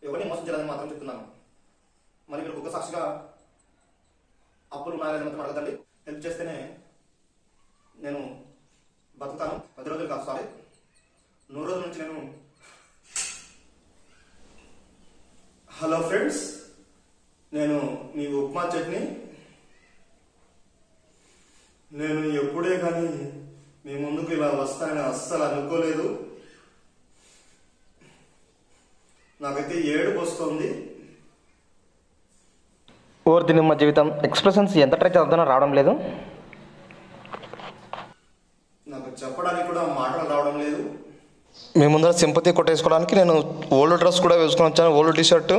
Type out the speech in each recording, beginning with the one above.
ఎవరిని మోసం చేయాలని మాత్రం చెప్తున్నాను మరి మీరు ఒక సాక్షిగా అప్పులు ఉన్నాయని మాత్రం అడగదండి హెల్ప్ చేస్తేనే నేను బతుకుతాను పది రోజులు కాదు సారీ నూరు రోజుల నుంచి నేను హలో ఫ్రెండ్స్ నేను మీ ఉప్మా చట్నీ నేను ఎప్పుడే కానీ మీ ముందుకు ఇలా వస్తానని అస్సలు అనుకోలేదు నాకైతే ఏడుపు వస్తుంది ఓర్ది నిమ్మ జీవితం ఎక్స్ప్రెషన్స్ ఎంత ట్రై చదువుతున్నా రావడం లేదు నాకు చెప్పడానికి కూడా మాటలు రావడం లేదు మీ ముందర సింపతి కొట్టేసుకోవడానికి నేను ఓల్డ్ డ్రెస్ కూడా వేసుకొని వచ్చాను ఓల్డ్ టీ షర్టు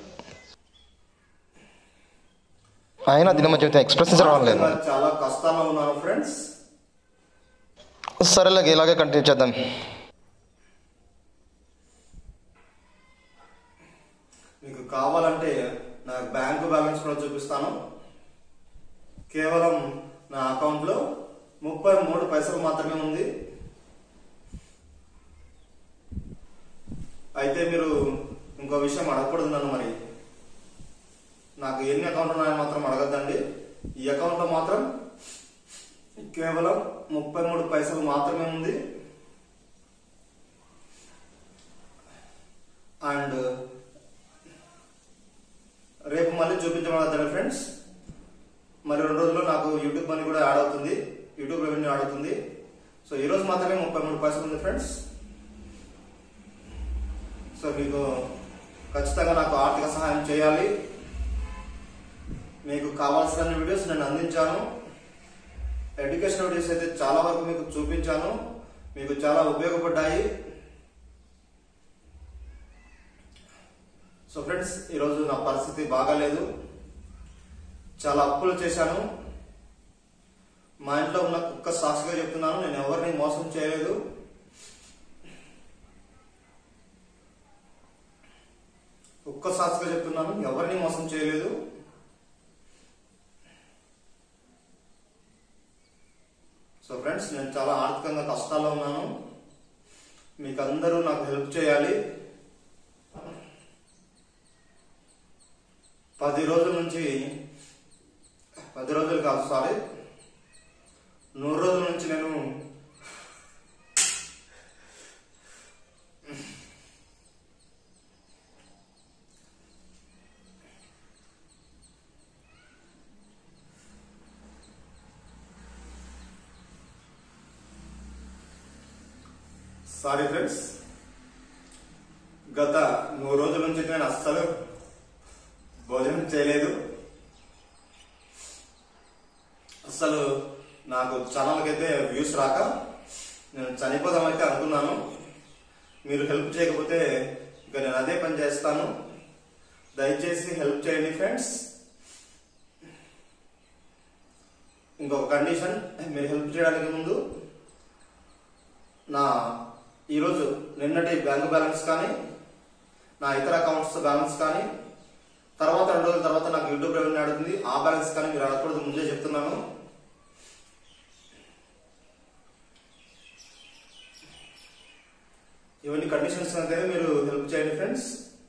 అయినా దినమ్మ జీవితం ఎక్స్ప్రెషన్స్ రావడం లేదు నాకు చాలా కష్టాల్లో ఉన్నాను ఫ్రెండ్స్ సరేలే ఇలాగే కంటిన్యూ చేద్దాం మీకు కావాలంటే నా బ్యాంకు బ్యాలెన్స్ కూడా చూపిస్తాను కేవలం నా అకౌంట్లో ముప్పై మూడు పైసలు మాత్రమే ఉంది అయితే మీరు ఇంకో విషయం అడగకూడదు నన్ను మరి నాకు ఎన్ని అకౌంట్ ఉన్నాయో మాత్రం అడగద్దండి ఈ అకౌంట్లో మాత్రం కేవలం ముప్పై మూడు పైసలు మాత్రమే ఉంది అండ్ రేపు మళ్ళీ చూపించబడతాను ఫ్రెండ్స్ మరి రెండు రోజుల్లో నాకు యూట్యూబ్ మనీ కూడా యాడ్ అవుతుంది యూట్యూబ్ రెవెన్యూ యాడ్ అవుతుంది సో ఈ రోజు మాత్రమే ముప్పై మూడు పైసలు ఉంది ఫ్రెండ్స్ సో మీకు ఖచ్చితంగా నాకు ఆర్థిక సహాయం చేయాలి మీకు కావాల్సిన వీడియోస్ నేను అందించాను ఎడ్యుకేషన్ వీడియోస్ అయితే చాలా వరకు మీకు చూపించాను మీకు చాలా ఉపయోగపడ్డాయి సో ఫ్రెండ్స్ ఈరోజు నా పరిస్థితి బాగాలేదు చాలా అప్పులు చేశాను మా ఇంట్లో ఉన్న కుక్క సాక్షిగా చెప్తున్నాను నేను ఎవరిని మోసం చేయలేదు కుక్క సాక్షిగా చెప్తున్నాను ఎవరిని మోసం చేయలేదు సో ఫ్రెండ్స్ నేను చాలా ఆర్థికంగా కష్టాల్లో ఉన్నాను మీకు అందరూ నాకు హెల్ప్ చేయాలి పది రోజుల నుంచి పది రోజులు కాదు సారీ నూరు రోజుల నుంచి నేను సారీ ఫ్రెండ్స్ గత నూరు రోజుల నుంచి నేను అస్సలు భోజనం చేయలేదు అసలు నాకు ఛానల్కైతే వ్యూస్ రాక నేను చనిపోదామైతే అనుకున్నాను మీరు హెల్ప్ చేయకపోతే ఇక నేను అదే పని చేస్తాను దయచేసి హెల్ప్ చేయండి ఫ్రెండ్స్ ఇంకొక కండిషన్ మీరు హెల్ప్ చేయడానికి ముందు నా ఈరోజు నిన్నటి బ్యాంక్ బ్యాలెన్స్ కానీ నా ఇతర అకౌంట్స్ బ్యాలెన్స్ కానీ తర్వాత రెండు రోజుల తర్వాత నాకు యూట్యూబ్ రెవెన్యూ అడుగుతుంది ఆ బ్యాలెన్స్ కానీ మీరు అడగకూడదు ముందే చెప్తున్నాను ఇవన్నీ కండిషన్స్ అయితే మీరు హెల్ప్ చేయండి ఫ్రెండ్స్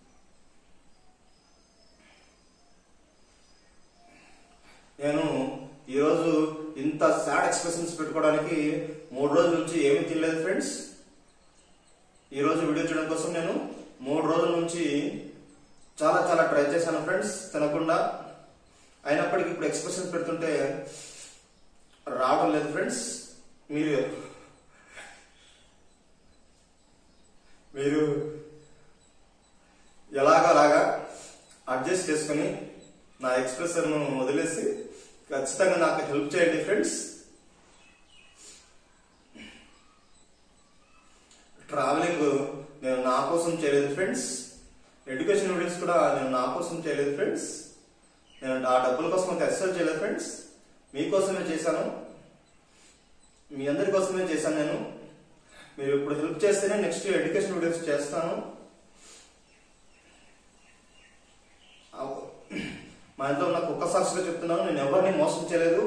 నేను ఈరోజు ఇంత సాడ్ ఎక్స్ప్రెషన్స్ పెట్టుకోవడానికి మూడు రోజుల నుంచి ఏమీ తినలేదు ఫ్రెండ్స్ ఈరోజు వీడియో చేయడం కోసం నేను మూడు రోజుల నుంచి చాలా చాలా ట్రై చేశాను ఫ్రెండ్స్ తినకుండా అయినప్పటికీ ఇప్పుడు ఎక్స్ప్రెషన్స్ పెడుతుంటే రావడం లేదు ఫ్రెండ్స్ మీరు మీరు ఎలాగలాగా అడ్జస్ట్ చేసుకుని నా ఎక్స్ప్రెషన్ వదిలేసి ఖచ్చితంగా నాకు హెల్ప్ చేయండి ఫ్రెండ్స్ ట్రావెలింగ్ నేను నా కోసం చేయలేదు ఫ్రెండ్స్ ఎడ్యుకేషన్ వీడియోస్ కూడా నేను నా కోసం చేయలేదు ఫ్రెండ్స్ నేను ఆ డబ్బుల కోసం అయితే ఎక్సెల్ చేయలేదు ఫ్రెండ్స్ మీకోసమే చేశాను మీ అందరి కోసమే చేశాను నేను మీరు ఇప్పుడు హెల్ప్ చేస్తేనే నెక్స్ట్ ఎడ్యుకేషన్ వీడియోస్ చేస్తాను ఆ- మా ఇంట్లో ఉన్న కుక్క సాక్షిగా చెప్తున్నాను నేను ఎవరిని మోసం చేయలేదు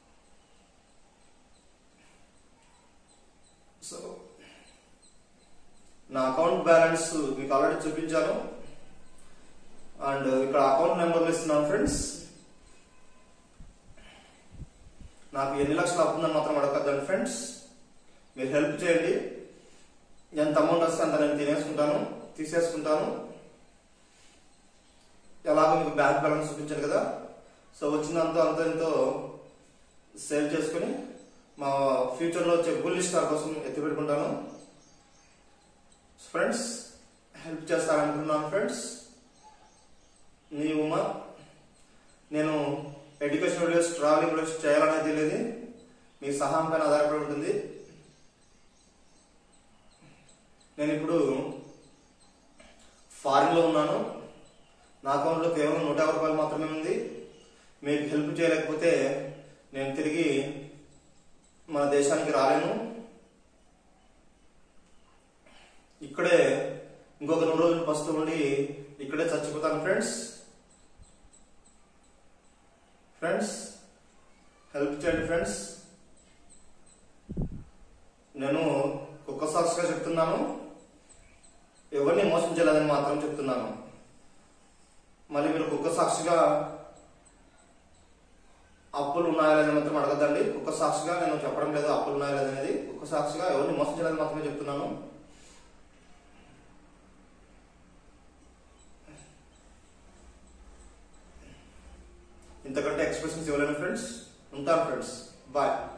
సో నా అకౌంట్ బ్యాలెన్స్ మీకు ఆల్రెడీ చూపించాను అండ్ ఇక్కడ అకౌంట్ నెంబర్లు ఇస్తున్నాను ఫ్రెండ్స్ నాకు ఎన్ని లక్షలు అవుతుందని మాత్రం అడగద్దండి ఫ్రెండ్స్ మీరు హెల్ప్ చేయండి ఎంత అమౌంట్ వస్తే అంత నేను తినేసుకుంటాను తీసేసుకుంటాను ఎలాగో మీకు బ్యాంక్ బ్యాలెన్స్ చూపించాను కదా సో వచ్చినంత అంత ఎంతో సేవ్ చేసుకుని మా ఫ్యూచర్లో వచ్చే బుల్ స్టార్ కోసం ఎత్తి పెట్టుకుంటాను ఫ్రెండ్స్ హెల్ప్ చేస్తారనుకుంటున్నాను ఫ్రెండ్స్ నీ ఉమా నేను ఎడ్యుకేషన్ వీడియోస్ ట్రావెలింగ్ వీడియోస్ చేయాలనేది లేదు మీ సహాయం పైన ఆధారపడి ఉంటుంది నేను ఇప్పుడు ఫారిన్లో ఉన్నాను నా అకౌంట్లో కేవలం నూట యాభై రూపాయలు మాత్రమే ఉంది మీకు హెల్ప్ చేయలేకపోతే నేను తిరిగి మన దేశానికి రాలేను ఇక్కడే ఇంకొక రెండు రోజులు పస్తు ఉండి ఇక్కడే చచ్చిపోతాను ఫ్రెండ్స్ ఫ్రెండ్స్ హెల్ప్ చేయండి ఫ్రెండ్స్ నేను కుక్క సాక్షిగా చెప్తున్నాను ఎవరిని మోసం చేయలేదని మాత్రం చెప్తున్నాను మళ్ళీ మీరు కుక్క సాక్షిగా అప్పులు ఉన్నాయా లేదని మాత్రం అడగద్దండి కుక్క సాక్షిగా నేను చెప్పడం లేదు అప్పులు ఉన్నాయా లేదనేది కుక్క సాక్షిగా ఎవరిని మోసం చేయాలని మాత్రమే చెప్తున్నాను ఇంతకంటే ఎక్స్ప్రెషన్స్ ఇవ్వలేను ఫ్రెండ్స్ ఉంటాను ఫ్రెండ్స్ బాయ్